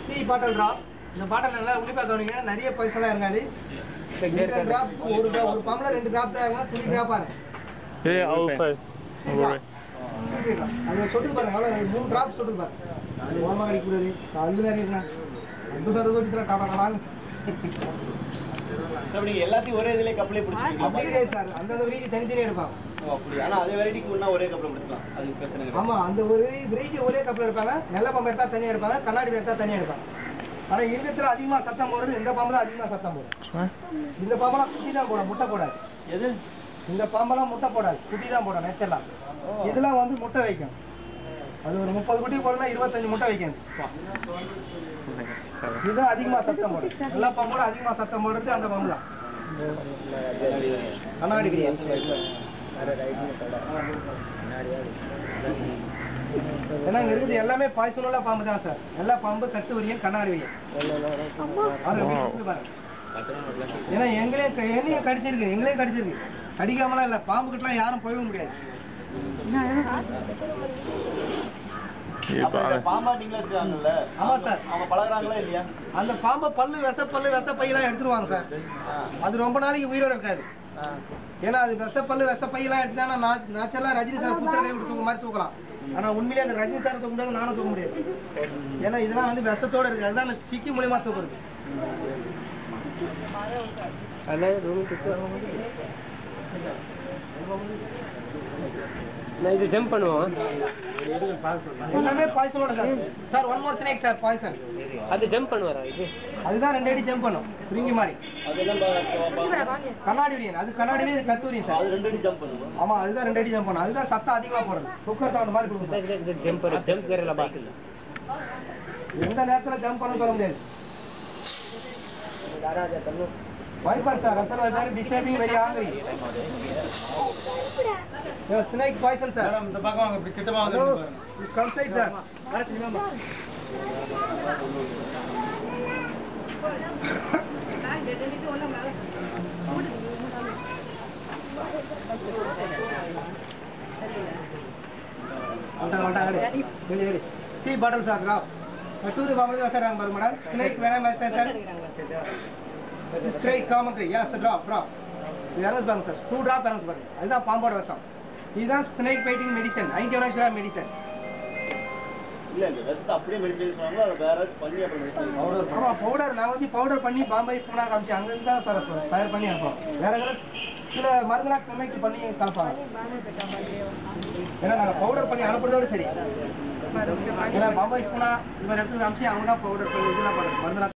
Tea பாட்டில் drop இந்த பாட்டில் நல்லா உன்னிப்பா கவனிங்க நிறைய பைசெல்லாம் இருக்காது இந்த drop ஒரு drop, ஒரு பம்பளை ரெண்டு டிராப் தான் இருக்கும் துணி டிராப்பா இருக்கும் Yeah, I'll pay. Don't worry. அது சொட்டு பாருங்க அவ்வளோ மூணு டிராப் சொட்டு பாருங்க அது ஓரமாக கிடைக்கூடாது அது நிறைய இருக்கா அந்த சார் ஓட்டி காப்பாடலான்னு அப்ப நீங்க எல்லாத்தையும் ஒரே இதுலயே கப்பலே அப்படி பிடிச்சிருக்கீங்க கிடையாது சார் அந்தந்த வெரைட்டி தனித்தனியாக எடுப்பாங்க ஓ, அப்படி ஆனா அதே வெரைட்டிக்கு முன்னா ஒரே கப்பல பிடிச்சிக்கலாம் அது பிரச்சனை கிடையாது ஆமா அந்த ஒரு வெரைட்டி ஒரே கப்பில் எடுப்பாங்க நல்ல பம்பு எடுத்தா தனியாக எடுப்பாங்க கண்ணாடி எடுத்தா தனியாக எடுப்பாங்க ஆனா இருக்கிறதுல அதிகமா சத்தம் போடுறது இந்த பாம்பு தான் அதிகமா சத்தம் போடும் Huh? இந்த பாம்பெல்லாம் குட்டி தான் போடும் முட்டை போடாது எது இந்த பாம்பெல்லாம் முட்டை போடாது குட்டி தான் போடும் நெச்செல்லாம் இதெல்லாம் வந்து முட்டை வைக்கும் அது ஒரு முப்பது குட்டி போடலாம் இருபத்தஞ்சு முட்டை வைக்கும் இதுதான் அதிகமா சத்தம் போடும் எல்லா பாம்போட அதிகமா சத்தம் போடுறது அந்த பாம்பு தான் கண்ணாடி கிடையாது ஏன்னா இங்க இருக்குது எல்லாமே பாய்ச்சல் உள்ள பாம்பு தான் சார் எல்லா பாம்பு கட்டு வரியும் கண்ணாடி வரியும் அது எப்படி இருக்குது பாருங்க. ஏன்னா எங்களையும் க- என்னையும் கடிச்சிருக்கு எங்களையும் கடிச்சிருக்கு கடிக்காமலாம் இல்ல பாம்பு கிட்டலாம் யாரும் போயிட முடியாது Yeah, அப்ப இந்த but பாம்பாட்டிங்களா இருக்காங்கல்ல ஆமா சார் அவங்க பழகுறாங்களா இல்லையா அந்த பாம்பை பல்லு விச பல்லு விச பையெல்லாம் எடுத்துருவாங்க சார் ஆ. அது ரொம்ப நாளைக்கு உயிரோட இருக்காது ஆ. ஏன்னா அது விச பல்லு விச பையெல்லாம் எடுத்தானா நாச்செல்லாம் ரஜினி சார் புத்தக கை விட்டு தூக்க மாதிரி தூக்கலாம் ஆனா உண்மையிலே அந்த ரஜினி சார் தூக்க முடியாது நானும் தூக்க முடியாது ஏன்னா இதெல்லாம் வந்து விஷத்தோட இருக்கு அதுதான் அந்த சிக்கி மூலியமா தூக்குறது நான் இது ஜம்ப் பண்ணுவோம் எல்லாமே பாய்சனோட sir sir one more snake sir poison அது ஜம்ப் பண்ணுவாரா இது அதுதான் ரெண்டு அடி ஜம்ப் பண்ணும் பிரிங்கி மாதிரி அதெல்லாம் பா- பா- கண்ணாடி விரியன் அது கண்ணாடி விரியன் இது கத்தூரியன் சார் அது ரெண்டு அடி ஜம்ப் பண்ணுவோம் ஆமா அதுதான் ரெண்டு அடி ஜம்ப் பண்ணும் அதுதான் சத்தம் அதிகமா போடுறது குக்கர் சவுண்ட் மாதிரி கொடுக்கும் சார். ஜம்ப் ஜம்ப் கரல பா எந்த நேரத்துல ஜம்ப் பண்ண சொல்ல முடியாது வைப்பர் சார் ரத்தன viper disturbing very angry snake poison sir இந்த பக்கம் வாங்க இப்படி கிட்டமா ஹலோ கம் சைட் சார் வந்துட்டாங்க வந்துட்டாங்க ரெடி ரெடி ரெடி சி பாட்டில் சார் ராவ் டூரு பாம்பு வைக்கிறாங்க பாருங்க மேடம் ஸ்னேக் வேணாம் sir sir strike come on yes drop drop இது இறந்து பாருங்க சார் டூ ட்ராப் இறந்து பாருங்க அதுதான் பாம்போட விஷம் இதுதான் ஸ்னேக் ஃபைட்டிங் மெடிசன் ஐன்டோனாச்சுரல் மெடிசன் இல்ல இல்ல வெஸ்ட் அப்படியே மெடிசன் சொன்னாங்க அது வேற பண்ணி அப்புறம் மெடிசன் ஆமா பவுடர் நான் வந்து பவுடர் பண்ணி பாம்பே பூனா காமிச்சு அங்க இருந்து தான் சார் தயார் பண்ணி அனுப்போம் வேற வேற சில மருந்துலாம் கம்மிக்கு பண்ணி கலப்பாங்க ஏன்னா நாங்க பவுடர் பண்ணி அனுப்புறதோட சரி ஏன்னா பாம்பே பூனா இந்த மாதிரி இடத்துக்கு காமிச்சு அவங்க தான் பவுடர் பண்ணி இதெல்லாம் பண்ணுறது மருந்துலாம்